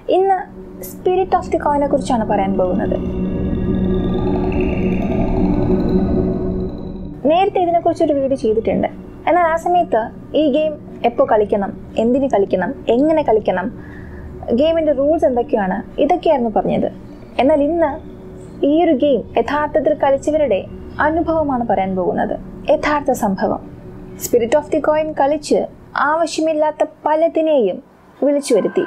ഇന്ന് spirit of the കോയിനെ കുറിച്ചാണ് പറയാൻ പോകുന്നത് നേരത്തെ ഇതിനെക്കുറിച്ച് ഒരു വീഡിയോ ചെയ്തിട്ടുണ്ട് എന്നാൽ ആ സമയത്ത് ഈ ഗെയിം എപ്പോൾ കളിക്കണം എന്തിന് കളിക്കണം എങ്ങനെ കളിക്കണം ഗെയിമിൻ്റെ റൂൾസ് എന്തൊക്കെയാണ് ഇതൊക്കെയായിരുന്നു പറഞ്ഞത് എന്നാൽ ഇന്ന് ഈ ഒരു ഗെയിം യഥാർത്ഥത്തിൽ കളിച്ചവരുടെ അനുഭവമാണ് പറയാൻ പോകുന്നത് യഥാർത്ഥ സംഭവം സ്പിരിറ്റ് ഓഫ് ദി കോയിൻ കളിച്ച് ആവശ്യമില്ലാത്ത പലതിനെയും വിളിച്ചു വരുത്തി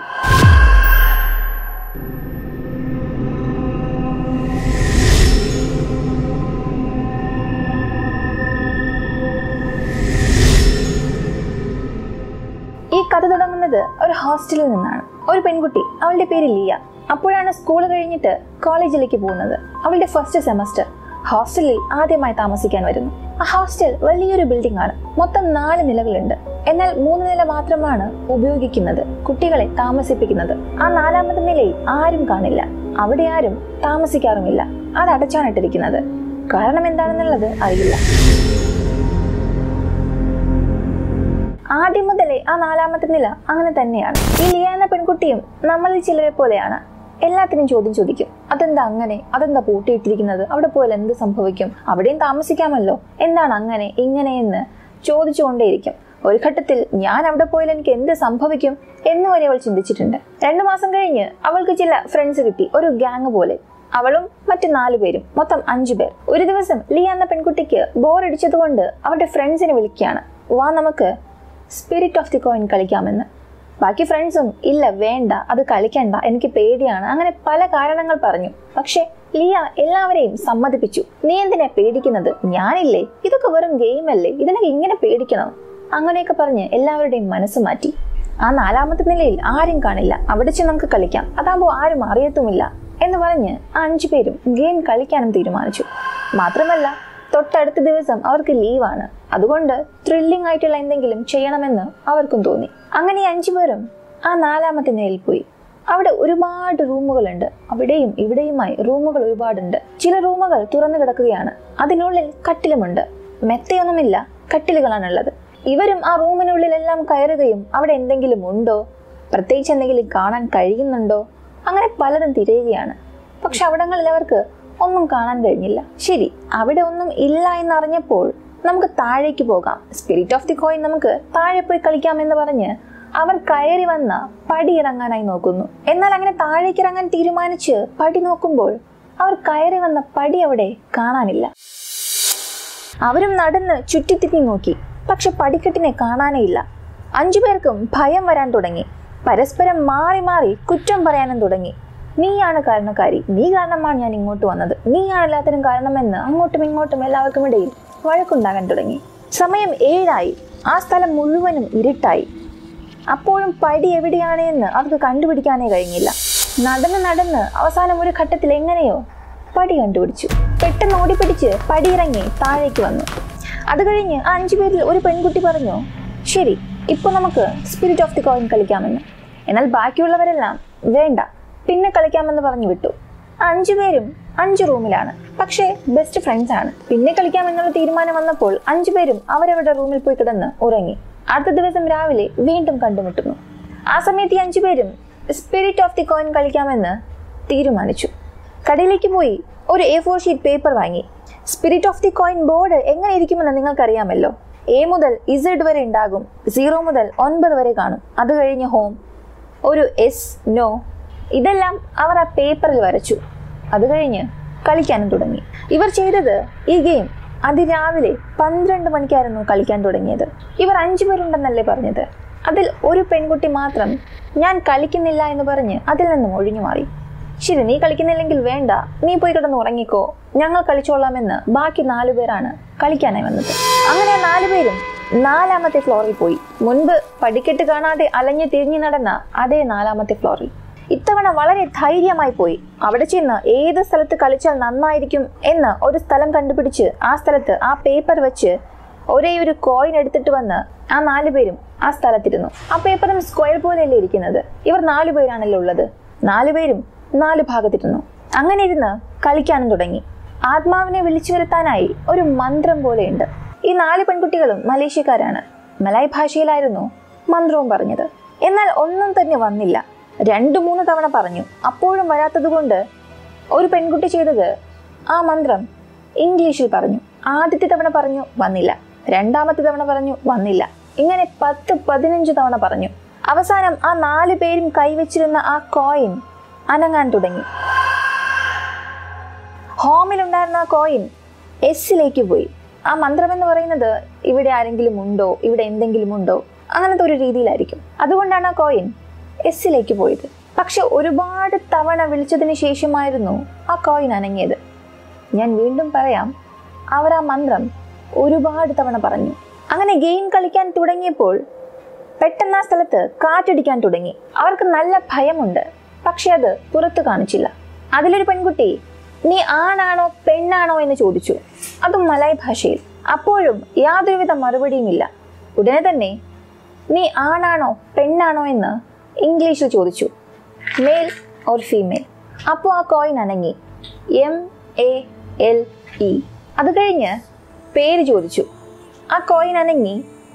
ഈ കഥ തുടങ്ങുന്നത് ഒരു ഹോസ്റ്റലിൽ നിന്നാണ് ഒരു പെൺകുട്ടി അവളുടെ പേര് ലിയ അപ്പോഴാണ് സ്കൂൾ കഴിഞ്ഞിട്ട് കോളേജിലേക്ക് പോകുന്നത് അവളുടെ ഫസ്റ്റ് സെമസ്റ്റർ ഹോസ്റ്റലിൽ ആദ്യമായി താമസിക്കാൻ വരുന്നു ആ ഹോസ്റ്റൽ വലിയൊരു ബിൽഡിംഗ് ആണ് മൊത്തം നാല് നിലകളുണ്ട് എന്നാൽ മൂന്ന് നില മാത്രമാണ് ഉപയോഗിക്കുന്നത് കുട്ടികളെ താമസിപ്പിക്കുന്നത് ആ നാലാമത്തെ നിലയിൽ ആരും കാണില്ല അവിടെ ആരും താമസിക്കാറുമില്ല അത് അടച്ചാണിട്ടിരിക്കുന്നത് കാരണം എന്താണെന്നുള്ളത് അറിയില്ല ആദ്യം മുതലേ ആ നാലാമത്തെ നില അങ്ങനെ തന്നെയാണ് ഈ ലിയ എന്ന പെൺകുട്ടിയും നമ്മളിൽ ചിലരെ പോലെയാണ് എല്ലാത്തിനും ചോദ്യം ചോദിക്കും അതെന്താ അങ്ങനെ അതെന്താ പൂട്ടിയിട്ടിരിക്കുന്നത് അവിടെ പോയാൽ എന്ത് സംഭവിക്കും അവിടെയും താമസിക്കാമല്ലോ എന്താണ് അങ്ങനെ ഇങ്ങനെയെന്ന് ചോദിച്ചുകൊണ്ടേയിരിക്കും ഒരു ഘട്ടത്തിൽ ഞാൻ അവിടെ പോയാൽ എനിക്ക് എന്ത് സംഭവിക്കും എന്ന് വരെ അവൾ ചിന്തിച്ചിട്ടുണ്ട് രണ്ടു മാസം കഴിഞ്ഞ് അവൾക്ക് ചില ഫ്രണ്ട്സ് കിട്ടി ഒരു ഗ്യാങ് പോലെ അവളും മറ്റു നാലു പേരും മൊത്തം അഞ്ചു പേർ ഒരു ദിവസം ലിയ എന്ന പെൺകുട്ടിക്ക് ബോറടിച്ചതുകൊണ്ട് അവരുടെ ഫ്രണ്ട്സിനെ വിളിക്കുകയാണ് വാ നമുക്ക് സ്പിരിറ്റ് ഓഫ് ദി കോയിൻ കളിക്കാമെന്ന് ബാക്കി ഫ്രണ്ട്സും ഇല്ല വേണ്ട അത് കളിക്കണ്ട എനിക്ക് പേടിയാണ് അങ്ങനെ പല കാരണങ്ങൾ പറഞ്ഞു പക്ഷെ ലിയ എല്ലാവരെയും സമ്മതിപ്പിച്ചു നീ എന്തിനാ പേടിക്കുന്നത് ഞാനില്ലേ ഇതൊക്കെ വെറും ഗെയിം അല്ലേ ഇതിനൊക്കെ ഇങ്ങനെ പേടിക്കണം അങ്ങനെയൊക്കെ പറഞ്ഞ് എല്ലാവരുടെയും മനസ്സ് മാറ്റി ആ നാലാമത്തെ നിലയിൽ ആരും കാണില്ല അവിടെ ചെന്ന് നമുക്ക് കളിക്കാം അതാകുമ്പോൾ ആരും അറിയത്തുമില്ല എന്ന് പറഞ്ഞ് ആ അഞ്ചു പേരും ഗെയിം കളിക്കാനും തീരുമാനിച്ചു മാത്രമല്ല തൊട്ടടുത്ത ദിവസം അവർക്ക് ലീവാണ് അതുകൊണ്ട് ത്രില്ലിംഗ് ആയിട്ടുള്ള എന്തെങ്കിലും ചെയ്യണമെന്ന് അവർക്കും തോന്നി അങ്ങനെ ഈ അഞ്ചു പേരും ആ നാലാമത്തെ നിലയിൽ പോയി അവിടെ ഒരുപാട് റൂമുകളുണ്ട് അവിടെയും ഇവിടെയുമായി റൂമുകൾ ഒരുപാടുണ്ട് ചില റൂമുകൾ തുറന്നു കിടക്കുകയാണ് അതിനുള്ളിൽ കട്ടിലുമുണ്ട് മെത്തയൊന്നുമില്ല കട്ടിലുകളാണുള്ളത് ഇവരും ആ റൂമിനുള്ളിലെല്ലാം കയറുകയും അവിടെ എന്തെങ്കിലും ഉണ്ടോ പ്രത്യേകിച്ച് എന്തെങ്കിലും കാണാൻ കഴിയുന്നുണ്ടോ അങ്ങനെ പലതും തിരയുകയാണ് പക്ഷെ അവിടങ്ങളിൽ അവർക്ക് ഒന്നും കാണാൻ കഴിഞ്ഞില്ല ശരി അവിടെ ഒന്നും ഇല്ല എന്നറിഞ്ഞപ്പോൾ നമുക്ക് താഴേക്ക് പോകാം സ്പിരിറ്റ് ഓഫ് ദി കോയിൻ നമുക്ക് താഴെ പോയി കളിക്കാം എന്ന് പറഞ്ഞ് അവർ കയറി വന്ന പടി ഇറങ്ങാനായി നോക്കുന്നു എന്നാൽ അങ്ങനെ താഴേക്ക് ഇറങ്ങാൻ തീരുമാനിച്ച് പടി നോക്കുമ്പോൾ അവർ കയറി വന്ന പടി അവിടെ കാണാനില്ല അവരും നടന്ന് ചുറ്റിത്തിരിഞ്ഞു നോക്കി പക്ഷെ പടിക്കെട്ടിനെ കാണാനേ ഇല്ല അഞ്ചു പേർക്കും ഭയം വരാൻ തുടങ്ങി പരസ്പരം മാറി മാറി കുറ്റം പറയാനും തുടങ്ങി നീയാണ് കാരണക്കാരി നീ കാരണമാണ് ഞാൻ ഇങ്ങോട്ട് വന്നത് നീയാണ് എല്ലാത്തിനും കാരണമെന്ന് അങ്ങോട്ടും ഇങ്ങോട്ടും എല്ലാവർക്കും ഇടയിൽ വഴക്കുണ്ടാകാൻ തുടങ്ങി സമയം ഏഴായി ആ സ്ഥലം മുഴുവനും ഇരുട്ടായി അപ്പോഴും പടി എവിടെയാണ് എന്ന് അവർക്ക് കണ്ടുപിടിക്കാനേ കഴിഞ്ഞില്ല നടന്ന് നടന്ന് അവസാനം ഒരു ഘട്ടത്തിൽ എങ്ങനെയോ പടി കണ്ടുപിടിച്ചു പെട്ടെന്ന് ഓടിപ്പിടിച്ച് പടിയിറങ്ങി താഴേക്ക് വന്നു അത് കഴിഞ്ഞ് ആ അഞ്ചു പേരിൽ ഒരു പെൺകുട്ടി പറഞ്ഞു ശരി ഇപ്പൊ നമുക്ക് സ്പിരിറ്റ് ഓഫ് ദി കോയിൻ കളിക്കാമെന്ന് എന്നാൽ ബാക്കിയുള്ളവരെല്ലാം വേണ്ട പിന്നെ കളിക്കാമെന്ന് പറഞ്ഞു വിട്ടു അഞ്ചു പേരും അഞ്ച് റൂമിലാണ് പക്ഷേ ബെസ്റ്റ് ഫ്രണ്ട്സ് ആണ് പിന്നെ കളിക്കാമെന്നുള്ള തീരുമാനം വന്നപ്പോൾ അഞ്ചു പേരും അവരവരുടെ റൂമിൽ പോയി കിടന്ന് ഉറങ്ങി അടുത്ത ദിവസം രാവിലെ വീണ്ടും കണ്ടുമുട്ടുന്നു ആ സമയത്ത് ഈ അഞ്ചു പേരും സ്പിരിറ്റ് ഓഫ് ദി കോയിൻ കളിക്കാമെന്ന് തീരുമാനിച്ചു കടയിലേക്ക് പോയി ഒരു എ ഫോർ ഷീറ്റ് പേപ്പർ വാങ്ങി spirit of the coin board എങ്ങനെ ഇരിക്കുമെന്ന് നിങ്ങൾക്കറിയാമല്ലോ എ മുതൽ ഇസഡ് വരെ ഉണ്ടാകും സീറോ മുതൽ ഒൻപത് വരെ കാണും അത് കഴിഞ്ഞ് ഹോം ഒരു എസ് നോ ഇതെല്ലാം അവർ ആ പേപ്പറിൽ വരച്ചു അത് കഴിഞ്ഞ് കളിക്കാനും തുടങ്ങി ഇവർ ചെയ്തത് ഈ ഗെയിം അതിരാവിലെ പന്ത്രണ്ട് മണിക്കായിരുന്നു കളിക്കാൻ തുടങ്ങിയത് ഇവർ അഞ്ചു പേരുണ്ടെന്നല്ലേ പറഞ്ഞത് അതിൽ ഒരു പെൺകുട്ടി മാത്രം ഞാൻ കളിക്കുന്നില്ല എന്ന് പറഞ്ഞ് അതിൽ നിന്നും ഒഴിഞ്ഞു മാറി ശരി നീ കളിക്കുന്നില്ലെങ്കിൽ വേണ്ട നീ പോയി കിടന്ന് ഉറങ്ങിക്കോ ഞങ്ങൾ കളിച്ചോളാമെന്ന് ബാക്കി നാലു പേരാണ് കളിക്കാനായി വന്നത് അങ്ങനെ ആ നാലുപേരും നാലാമത്തെ ഫ്ലോറിൽ പോയി മുൻപ് പടിക്കെട്ട് കാണാതെ അലഞ്ഞു തിരിഞ്ഞു നടന്ന അതേ നാലാമത്തെ ഫ്ലോറിൽ ഇത്തവണ വളരെ ധൈര്യമായി പോയി അവിടെ ചെന്ന് ഏത് സ്ഥലത്ത് കളിച്ചാൽ നന്നായിരിക്കും എന്ന് ഒരു സ്ഥലം കണ്ടുപിടിച്ച് ആ സ്ഥലത്ത് ആ പേപ്പർ വെച്ച് ഒരേ ഒരു കോയിൻ എടുത്തിട്ട് വന്ന് ആ നാലുപേരും ആ സ്ഥലത്തിരുന്നു ആ പേപ്പറും സ്ക്വയർ പോലെയല്ലേ ഇരിക്കുന്നത് ഇവർ നാലുപേരാണല്ലോ ഉള്ളത് നാലുപേരും നാല് ഭാഗത്തിരുന്നു അങ്ങനെ ഇരുന്ന് കളിക്കാനും തുടങ്ങി ആത്മാവിനെ വിളിച്ചു വരുത്താനായി ഒരു മന്ത്രം പോലെയുണ്ട് ഈ നാല് പെൺകുട്ടികളും മലേഷ്യക്കാരാണ് മലായ് ഭാഷയിലായിരുന്നു മന്ത്രവും പറഞ്ഞത് എന്നാൽ ഒന്നും തന്നെ വന്നില്ല രണ്ടു മൂന്ന് തവണ പറഞ്ഞു അപ്പോഴും വരാത്തത് കൊണ്ട് ഒരു പെൺകുട്ടി ചെയ്തത് ആ മന്ത്രം ഇംഗ്ലീഷിൽ പറഞ്ഞു ആദ്യത്തെ തവണ പറഞ്ഞു വന്നില്ല രണ്ടാമത്തെ തവണ പറഞ്ഞു വന്നില്ല ഇങ്ങനെ പത്ത് പതിനഞ്ച് തവണ പറഞ്ഞു അവസാനം ആ നാല് പേരും കൈവച്ചിരുന്ന ആ കോയിൻ അനങ്ങാൻ തുടങ്ങി ഹോമിലുണ്ടായിരുന്ന ആ കോയിൻ എസ്സിലേക്ക് പോയി ആ മന്ത്രം എന്ന് പറയുന്നത് ഇവിടെ ആരെങ്കിലും ഉണ്ടോ ഇവിടെ എന്തെങ്കിലും ഉണ്ടോ അങ്ങനത്തെ ഒരു രീതിയിലായിരിക്കും അതുകൊണ്ടാണ് ആ കോയിൻ എസ്സിലേക്ക് പോയത് പക്ഷെ ഒരുപാട് തവണ വിളിച്ചതിന് ശേഷമായിരുന്നു ആ കോയിൻ അനങ്ങിയത് ഞാൻ വീണ്ടും പറയാം അവർ ആ മന്ത്രം ഒരുപാട് തവണ പറഞ്ഞു അങ്ങനെ ഗെയിം കളിക്കാൻ തുടങ്ങിയപ്പോൾ പെട്ടെന്ന് ആ സ്ഥലത്ത് കാറ്റടിക്കാൻ തുടങ്ങി അവർക്ക് നല്ല ഭയമുണ്ട് പക്ഷെ അത് പുറത്തു കാണിച്ചില്ല അതിലൊരു പെൺകുട്ടി നീ ആണാണോ പെണ്ണാണോ എന്ന് ചോദിച്ചു അതും മലായ് ഭാഷയിൽ അപ്പോഴും യാതൊരുവിധ മറുപടിയുമില്ല ഉടനെ തന്നെ നീ ആണാണോ പെണ്ണാണോ എന്ന് ഇംഗ്ലീഷിൽ ചോദിച്ചു മെയിൽ ഓർ ഫീമെയിൽ അപ്പോൾ ആ കോയിൻ അനങ്ങി എം എ എൽ ഇ അത് കഴിഞ്ഞ് പേര് ചോദിച്ചു ആ കോയിൻ അനങ്ങി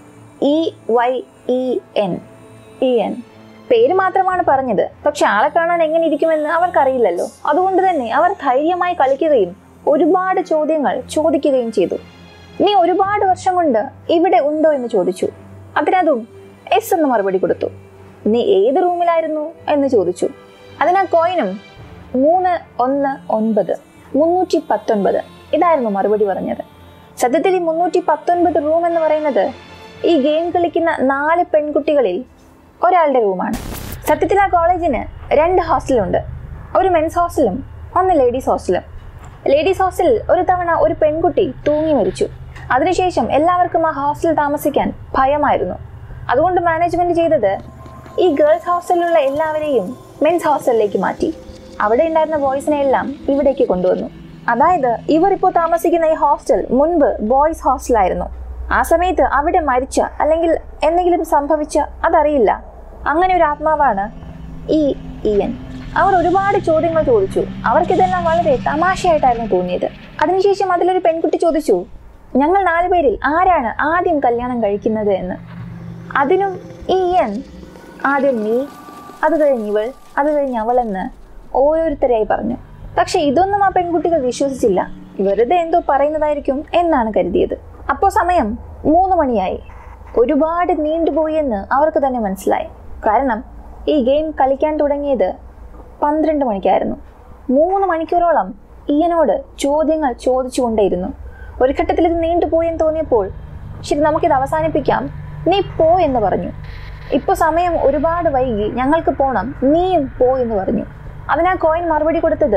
E Y E N E N പേര് മാത്രമാണ് പറഞ്ഞത് പക്ഷെ ആളെ കാണാൻ എങ്ങനെ ഇരിക്കുമെന്ന് അവർക്കറിയില്ലല്ലോ അതുകൊണ്ട് തന്നെ അവർ ധൈര്യമായി കളിക്കുകയും ഒരുപാട് ചോദ്യങ്ങൾ ചോദിക്കുകയും ചെയ്തു നീ ഒരുപാട് വർഷം കൊണ്ട് ഇവിടെ ഉണ്ടോ എന്ന് ചോദിച്ചു അതിനതും എസ് എന്ന് മറുപടി കൊടുത്തു നീ ഏത് റൂമിലായിരുന്നു എന്ന് ചോദിച്ചു അതിനാ കോയിനും മൂന്ന് ഒന്ന് ഒൻപത് മുന്നൂറ്റി പത്തൊൻപത് ഇതായിരുന്നു മറുപടി പറഞ്ഞത് സത്യത്തിൽ ഈ മുന്നൂറ്റി പത്തൊൻപത് റൂം എന്ന് പറയുന്നത് ഈ ഗെയിം കളിക്കുന്ന നാല് പെൺകുട്ടികളിൽ ഒരാളുടെ റൂമാണ് സത്യത്തിൽ ആ കോളേജിന് രണ്ട് ഹോസ്റ്റലുണ്ട് ഒരു മെൻസ് ഹോസ്റ്റലും ഒന്ന് ലേഡീസ് ഹോസ്റ്റലും ലേഡീസ് ഹോസ്റ്റലിൽ ഒരു തവണ ഒരു പെൺകുട്ടി തൂങ്ങി മരിച്ചു അതിനുശേഷം എല്ലാവർക്കും ആ ഹോസ്റ്റലിൽ താമസിക്കാൻ ഭയമായിരുന്നു അതുകൊണ്ട് മാനേജ്മെന്റ് ചെയ്തത് ഈ ഗേൾസ് ഹോസ്റ്റലിലുള്ള എല്ലാവരെയും മെൻസ് ഹോസ്റ്റലിലേക്ക് മാറ്റി അവിടെ ഉണ്ടായിരുന്ന ബോയ്സിനെ എല്ലാം ഇവിടേക്ക് കൊണ്ടുവന്നു അതായത് ഇവർ ഇപ്പോൾ താമസിക്കുന്ന ഈ ഹോസ്റ്റൽ മുൻപ് ബോയ്സ് ഹോസ്റ്റലായിരുന്നു ആ സമയത്ത് അവിടെ മരിച്ച അല്ലെങ്കിൽ എന്തെങ്കിലും സംഭവിച്ച അതറിയില്ല അങ്ങനെ ഒരു ആത്മാവാണ് ഈ ഇയൻ അവർ ഒരുപാട് ചോദ്യങ്ങൾ ചോദിച്ചു അവർക്കിതെല്ലാം വളരെ തമാശയായിട്ടായിരുന്നു തോന്നിയത് അതിനുശേഷം അതിലൊരു പെൺകുട്ടി ചോദിച്ചു ഞങ്ങൾ നാലുപേരിൽ ആരാണ് ആദ്യം കല്യാണം കഴിക്കുന്നത് എന്ന് അതിനും ഈ ഇയൻ ആദ്യം നീ അത് കഴിഞ്ഞ് ഇവൾ അത് കഴിഞ്ഞ് അവളെന്ന് ഓരോരുത്തരെയായി പറഞ്ഞു പക്ഷെ ഇതൊന്നും ആ പെൺകുട്ടികൾ വിശ്വസിച്ചില്ല വെറുതെ എന്തോ പറയുന്നതായിരിക്കും എന്നാണ് കരുതിയത് അപ്പോൾ സമയം മൂന്ന് മണിയായി ഒരുപാട് നീണ്ടുപോയി എന്ന് അവർക്ക് തന്നെ മനസ്സിലായി കാരണം ഈ ഗെയിം കളിക്കാൻ തുടങ്ങിയത് പന്ത്രണ്ട് മണിക്കായിരുന്നു മൂന്ന് മണിക്കൂറോളം ഇയനോട് ചോദ്യങ്ങൾ ചോദിച്ചുകൊണ്ടേയിരുന്നു ഒരു ഘട്ടത്തിൽ ഇത് നീണ്ടുപോയെന്ന് തോന്നിയപ്പോൾ ശരി നമുക്കിത് അവസാനിപ്പിക്കാം നീ പോ എന്ന് പറഞ്ഞു ഇപ്പൊ സമയം ഒരുപാട് വൈകി ഞങ്ങൾക്ക് പോണം നീയും പോ എന്ന് പറഞ്ഞു അതിനാ കോയിൻ മറുപടി കൊടുത്തത്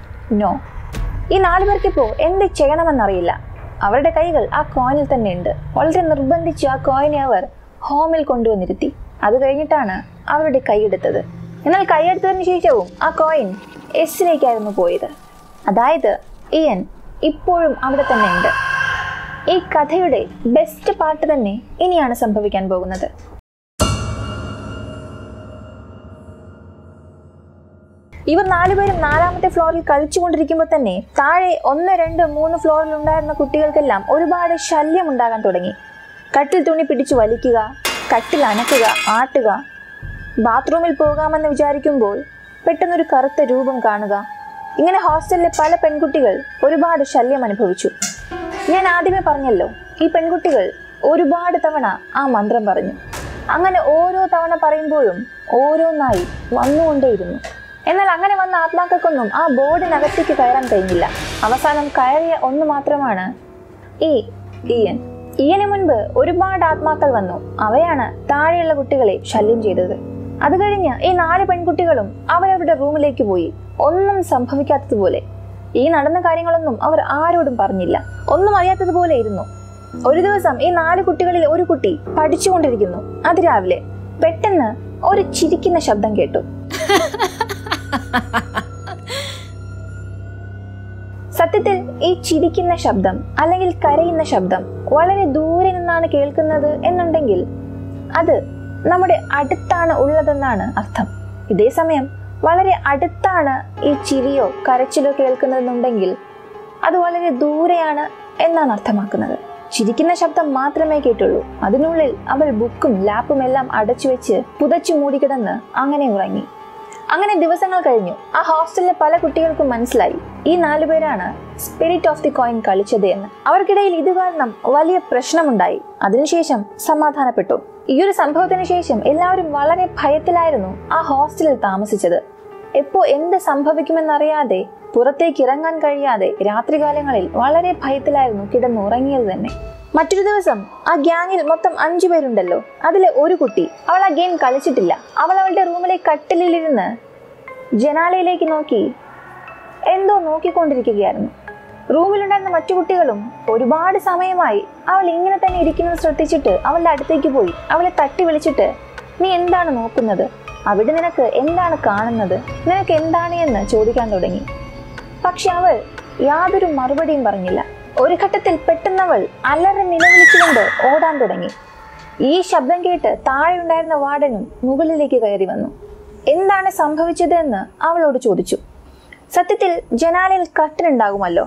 നോ ഈ നാലു പേർക്കിപ്പോ എന്ത് ചെയ്യണമെന്നറിയില്ല അവരുടെ കൈകൾ ആ കോയിനിൽ തന്നെ ഉണ്ട് വളരെ നിർബന്ധിച്ച് ആ കോയിനെ അവർ ഹോമിൽ കൊണ്ടുവന്നിരുത്തി അത് കഴിഞ്ഞിട്ടാണ് അവരുടെ കൈയെടുത്തത് എന്നാൽ കൈയെടുത്തതിന് ശേഷവും ആ കോയിൻ എസിലേക്കായിരുന്നു പോയത് അതായത് ഇയൻ ഇപ്പോഴും അവിടെ തന്നെ ഉണ്ട് ഈ കഥയുടെ ബെസ്റ്റ് പാർട്ട് തന്നെ ഇനിയാണ് സംഭവിക്കാൻ പോകുന്നത് ഇവർ നാലുപേരും നാലാമത്തെ ഫ്ലോറിൽ കളിച്ചുകൊണ്ടിരിക്കുമ്പോൾ തന്നെ താഴെ ഒന്ന് രണ്ട് മൂന്ന് ഫ്ലോറിൽ ഉണ്ടായിരുന്ന കുട്ടികൾക്കെല്ലാം ഒരുപാട് ശല്യം ഉണ്ടാകാൻ തുടങ്ങി കട്ടിൽ തുണി പിടിച്ചു വലിക്കുക കട്ടിൽ അനക്കുക ആട്ടുക ബാത്റൂമിൽ പോകാമെന്ന് വിചാരിക്കുമ്പോൾ പെട്ടെന്നൊരു കറുത്ത രൂപം കാണുക ഇങ്ങനെ ഹോസ്റ്റലിലെ പല പെൺകുട്ടികൾ ഒരുപാട് ശല്യം അനുഭവിച്ചു ഞാൻ ആദ്യമേ പറഞ്ഞല്ലോ ഈ പെൺകുട്ടികൾ ഒരുപാട് തവണ ആ മന്ത്രം പറഞ്ഞു അങ്ങനെ ഓരോ തവണ പറയുമ്പോഴും ഓരോന്നായി വന്നുകൊണ്ടേയിരുന്നു എന്നാൽ അങ്ങനെ വന്ന ആത്മാക്കൾക്കൊന്നും ആ ബോർഡിനകത്തേക്ക് കയറാൻ കഴിഞ്ഞില്ല അവസാനം കയറിയ ഒന്ന് മാത്രമാണ് ഈ ഇയൻ ഇയന് മുൻപ് ഒരുപാട് ആത്മാക്കൾ വന്നു അവയാണ് താഴെയുള്ള കുട്ടികളെ ശല്യം ചെയ്തത് അത് കഴിഞ്ഞ് ഈ നാല് പെൺകുട്ടികളും അവരവരുടെ റൂമിലേക്ക് പോയി ഒന്നും സംഭവിക്കാത്തതുപോലെ ഈ നടന്ന കാര്യങ്ങളൊന്നും അവർ ആരോടും പറഞ്ഞില്ല ഒന്നും അറിയാത്തതുപോലെ ഇരുന്നു ഒരു ദിവസം ഈ നാല് കുട്ടികളിൽ ഒരു കുട്ടി പഠിച്ചുകൊണ്ടിരിക്കുന്നു അതിരാവിലെ പെട്ടെന്ന് ഒരു ചിരിക്കുന്ന ശബ്ദം കേട്ടു സത്യത്തിൽ ഈ ചിരിക്കുന്ന ശബ്ദം അല്ലെങ്കിൽ കരയുന്ന ശബ്ദം വളരെ ദൂരെ നിന്നാണ് കേൾക്കുന്നത് എന്നുണ്ടെങ്കിൽ അത് നമ്മുടെ അടുത്താണ് ഉള്ളതെന്നാണ് അർത്ഥം ഇതേ സമയം വളരെ അടുത്താണ് ഈ ചിരിയോ കരച്ചിലോ കേൾക്കുന്നതെന്നുണ്ടെങ്കിൽ അത് വളരെ ദൂരെയാണ് എന്നാണ് അർത്ഥമാക്കുന്നത് ചിരിക്കുന്ന ശബ്ദം മാത്രമേ കേട്ടുള്ളൂ അതിനുള്ളിൽ അവൾ ബുക്കും ലാപ്പും എല്ലാം അടച്ചു വെച്ച് പുതച്ചു മൂടിക്കിടന്ന് അങ്ങനെ ഉറങ്ങി അങ്ങനെ ദിവസങ്ങൾ കഴിഞ്ഞു ആ ഹോസ്റ്റലിലെ പല കുട്ടികൾക്കും മനസ്സിലായി ഈ നാലുപേരാണ് സ്പിരിറ്റ് ഓഫ് ദി കോയിൻ കളിച്ചത് എന്ന് അവർക്കിടയിൽ ഇത് കാരണം വലിയ പ്രശ്നമുണ്ടായി അതിനുശേഷം സമാധാനപ്പെട്ടു ഈ ഒരു സംഭവത്തിന് ശേഷം എല്ലാവരും വളരെ ഭയത്തിലായിരുന്നു ആ ഹോസ്റ്റലിൽ താമസിച്ചത് എപ്പോ എന്ത് സംഭവിക്കുമെന്നറിയാതെ പുറത്തേക്ക് ഇറങ്ങാൻ കഴിയാതെ രാത്രികാലങ്ങളിൽ വളരെ ഭയത്തിലായിരുന്നു കിടന്നുറങ്ങിയത് തന്നെ മറ്റൊരു ദിവസം ആ ഗ്യാങ്ങിൽ മൊത്തം അഞ്ചു പേരുണ്ടല്ലോ അതിലെ ഒരു കുട്ടി അവൾ ആ ഗെയിം കളിച്ചിട്ടില്ല അവൾ അവളുടെ റൂമിലെ കട്ടിലിരുന്ന് ജനാലയിലേക്ക് നോക്കി എന്തോ നോക്കിക്കൊണ്ടിരിക്കുകയായിരുന്നു റൂമിലുണ്ടായിരുന്ന മറ്റു കുട്ടികളും ഒരുപാട് സമയമായി അവൾ ഇങ്ങനെ തന്നെ ഇരിക്കുന്നത് ശ്രദ്ധിച്ചിട്ട് അവളുടെ അടുത്തേക്ക് പോയി അവളെ തട്ടി വിളിച്ചിട്ട് നീ എന്താണ് നോക്കുന്നത് അവിടെ നിനക്ക് എന്താണ് കാണുന്നത് നിനക്ക് എന്താണ് എന്ന് ചോദിക്കാൻ തുടങ്ങി പക്ഷെ അവൾ യാതൊരു മറുപടിയും പറഞ്ഞില്ല ഒരു ഘട്ടത്തിൽ പെട്ടെന്നവൾ അലറി നിലവിളിച്ചുകൊണ്ട് ഓടാൻ തുടങ്ങി ഈ ശബ്ദം കേട്ട് താഴെ ഉണ്ടായിരുന്ന വാർഡനും മുകളിലേക്ക് കയറി വന്നു എന്താണ് സംഭവിച്ചത് എന്ന് അവളോട് ചോദിച്ചു സത്യത്തിൽ ജനാലയിൽ കട്ടൻ ഉണ്ടാകുമല്ലോ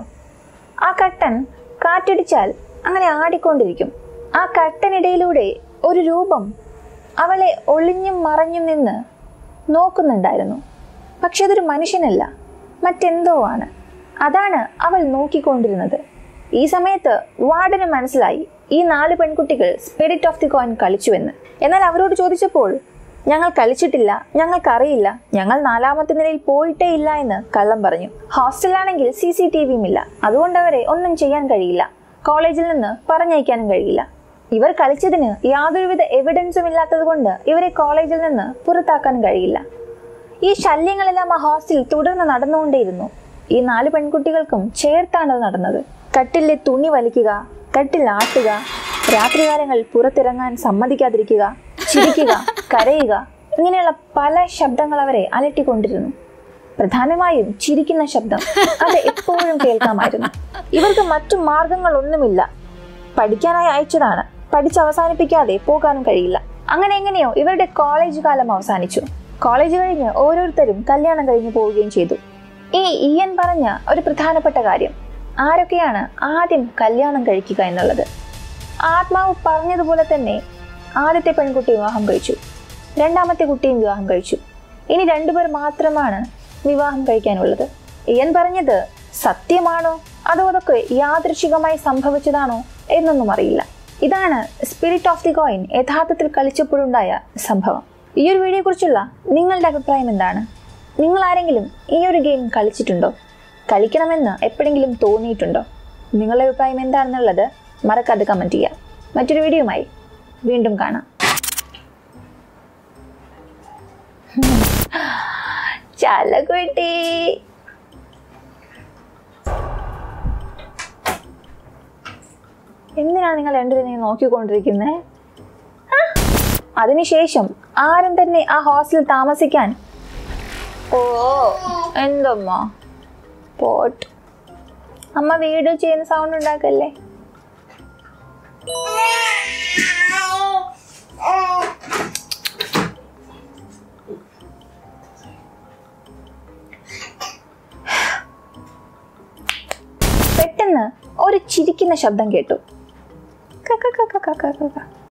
ആ കട്ടൻ കാറ്റടിച്ചാൽ അങ്ങനെ ആടിക്കൊണ്ടിരിക്കും ആ കട്ടനിടയിലൂടെ ഒരു രൂപം അവളെ ഒളിഞ്ഞും മറഞ്ഞും നിന്ന് നോക്കുന്നുണ്ടായിരുന്നു പക്ഷെ അതൊരു മനുഷ്യനല്ല മറ്റെന്തോ ആണ് അതാണ് അവൾ നോക്കിക്കൊണ്ടിരുന്നത് ഈ സമയത്ത് വാർഡന് മനസ്സിലായി ഈ നാല് പെൺകുട്ടികൾ സ്പിരിറ്റ് ഓഫ് ദി കോയിൻ കളിച്ചുവെന്ന് എന്നാൽ അവരോട് ചോദിച്ചപ്പോൾ ഞങ്ങൾ കളിച്ചിട്ടില്ല ഞങ്ങൾക്കറിയില്ല ഞങ്ങൾ നാലാമത്തെ നിലയിൽ പോയിട്ടേ ഇല്ല എന്ന് കള്ളം പറഞ്ഞു ഹോസ്റ്റലിലാണെങ്കിൽ സി സി ടി വിയും ഇല്ല അതുകൊണ്ട് അവരെ ഒന്നും ചെയ്യാൻ കഴിയില്ല കോളേജിൽ നിന്ന് പറഞ്ഞയക്കാനും കഴിയില്ല ഇവർ കളിച്ചതിന് യാതൊരുവിധ എവിഡൻസും ഇല്ലാത്തത് കൊണ്ട് ഇവരെ കോളേജിൽ നിന്ന് പുറത്താക്കാനും കഴിയില്ല ഈ ശല്യങ്ങളെല്ലാം ആ ഹോസ്റ്റലിൽ തുടർന്ന് നടന്നുകൊണ്ടേയിരുന്നു ഈ നാല് പെൺകുട്ടികൾക്കും ചേർത്താണ് അത് നടന്നത് കട്ടിലെ തുണി വലിക്കുക കട്ടിൽ ആട്ടുക രാത്രികാലങ്ങളിൽ പുറത്തിറങ്ങാൻ സമ്മതിക്കാതിരിക്കുക ചിരിക്കുക കരയുക ഇങ്ങനെയുള്ള പല ശബ്ദങ്ങൾ അവരെ അലട്ടിക്കൊണ്ടിരുന്നു പ്രധാനമായും ചിരിക്കുന്ന ശബ്ദം അത് എപ്പോഴും കേൾക്കാമായിരുന്നു ഇവർക്ക് മറ്റു മാർഗങ്ങളൊന്നുമില്ല പഠിക്കാനായി അയച്ചതാണ് പഠിച്ച് അവസാനിപ്പിക്കാതെ പോകാനും കഴിയില്ല അങ്ങനെ എങ്ങനെയോ ഇവരുടെ കോളേജ് കാലം അവസാനിച്ചു കോളേജ് കഴിഞ്ഞ് ഓരോരുത്തരും കല്യാണം കഴിഞ്ഞു പോവുകയും ചെയ്തു ഈ ഇയൻ പറഞ്ഞ ഒരു പ്രധാനപ്പെട്ട കാര്യം ആരൊക്കെയാണ് ആദ്യം കല്യാണം കഴിക്കുക എന്നുള്ളത് ആത്മാവ് പറഞ്ഞതുപോലെ തന്നെ ആദ്യത്തെ പെൺകുട്ടി വിവാഹം കഴിച്ചു രണ്ടാമത്തെ കുട്ടിയും വിവാഹം കഴിച്ചു ഇനി രണ്ടുപേർ മാത്രമാണ് വിവാഹം കഴിക്കാനുള്ളത് ഇയൻ പറഞ്ഞത് സത്യമാണോ അതോ അതൊക്കെ യാദൃശികമായി സംഭവിച്ചതാണോ എന്നൊന്നും അറിയില്ല ഇതാണ് സ്പിരിറ്റ് ഓഫ് ദി കോയിൻ യഥാർത്ഥത്തിൽ കളിച്ചപ്പോഴുണ്ടായ സംഭവം ഈ ഒരു വീഡിയോയെ കുറിച്ചുള്ള നിങ്ങളുടെ അഭിപ്രായം എന്താണ് നിങ്ങൾ ആരെങ്കിലും ഈ ഒരു ഗെയിം കളിച്ചിട്ടുണ്ടോ കളിക്കണമെന്ന് എപ്പോഴെങ്കിലും തോന്നിയിട്ടുണ്ടോ നിങ്ങളുടെ അഭിപ്രായം എന്താണെന്നുള്ളത് മറക്കാതെ കമൻറ്റ് ചെയ്യുക മറ്റൊരു വീഡിയോയുമായി വീണ്ടും കാണാം ചലക്കുട്ടി എന്തിനാണ് നിങ്ങൾ രണ്ടുപേരും ഇങ്ങനെ നോക്കിക്കൊണ്ടിരിക്കുന്നത് അതിനുശേഷം ആരും തന്നെ ആ ഹോസ്റ്റലിൽ താമസിക്കാൻ ഓ എന്തമ്മ പോട്ട് അമ്മ വീഡിയോ ചെയ്യുന്ന സൗണ്ട് ഉണ്ടാക്കല്ലേ പെട്ടെന്ന് ഒരു ചിരിക്കുന്ന ശബ്ദം കേട്ടു കക്ക കക്ക കക്ക കക്ക